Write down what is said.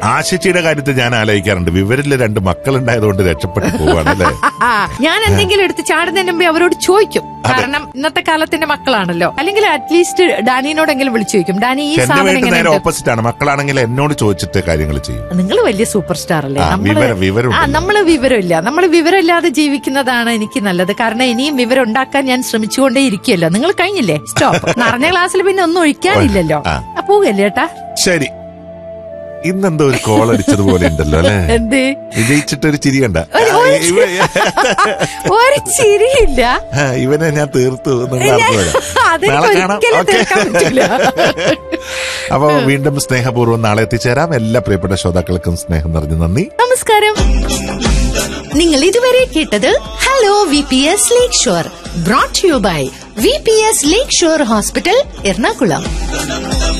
ആശിച്ചിയുടെ കാര്യത്തിൽ ഞാൻ ആലോചിക്കാറുണ്ട് വിവരിലെ രണ്ട് മക്കളുണ്ടായതുകൊണ്ട് രക്ഷപ്പെട്ടു പോവാണല്ലേ ആ, ഞാൻ എന്തെങ്കിലും എടുത്ത് ചാടുന്നതിന് മുമ്പേ അവരോട് ചോദിക്കും കാരണം ഇന്നത്തെ കാലത്തിന്റെ മക്കളാണല്ലോ അല്ലെങ്കിൽ അറ്റ്ലീസ്റ്റ് ഡാനിയോടെങ്കിലും വിളിച്ചു ചോദിക്കും ഡാനി ഈ എന്റെ സാധനം വീട്ടിൽ നേരെ എങ്ങനെയുണ്ട് ഓപ്പോസിറ്റ് ആണ് മക്കളാണെങ്കിൽ എന്നോട് ചോദിച്ചിട്ട് കാര്യങ്ങൾ ചെയ്യും നിങ്ങൾ വലിയ സൂപ്പർ സ്റ്റാർ അല്ലേ ആ, നമ്മള് വിവരം- വിവരം ആ ഉണ്ടല്ലോ. നമ്മള് വിവരമില്ല നമ്മൾ വിവരമില്ലാതെ ജീവിക്കുന്നതാണ് എനിക്ക് നല്ലത് കാരണം ഇനിയും വിവരം ഉണ്ടാക്കാൻ ഞാൻ ശ്രമിച്ചുകൊണ്ടേ ഇരിക്കുമല്ലോ നിങ്ങൾ കഴിഞ്ഞില്ലേ സ്റ്റോപ്പ് നിറഞ്ഞ ക്ലാസ്സിൽ പിന്നെ ഒന്നും ഒഴിക്കാനില്ലല്ലോ ആ. ആ, പോകല്ലേ ഏട്ടാ ശരി ഇന്നെന്തോ ഒരു കോൾ അടിച്ചതുപോലെ ഉണ്ടല്ലോ അല്ലെ എന്ത് വിജയിച്ചിട്ട് ഒരു ചിരി കണ്ട ഒരു- ഒരു ഇവ- ഒരു ചിരിയില്ല ആ, ഇവനെ ഞാൻ തീർത്തു എന്നുള്ള അർത്ഥം വരാം. അതെനിക്ക് നാളെ കാണാം ഒരിക്കലും ഓക്കെ തീർക്കാൻ പറ്റില്ല അപ്പൊ വീണ്ടും സ്നേഹപൂർവ്വം നാളെ എത്തിച്ചേരാം എല്ലാ പ്രിയപ്പെട്ട ശ്രോതാക്കൾക്കും സ്നേഹം നിറഞ്ഞു നന്ദി നമസ്കാരം നിങ്ങൾ ഇതുവരെ കേട്ടത് hello V P S lakeshore brought you by V P S lakeshore hospital Ernakulam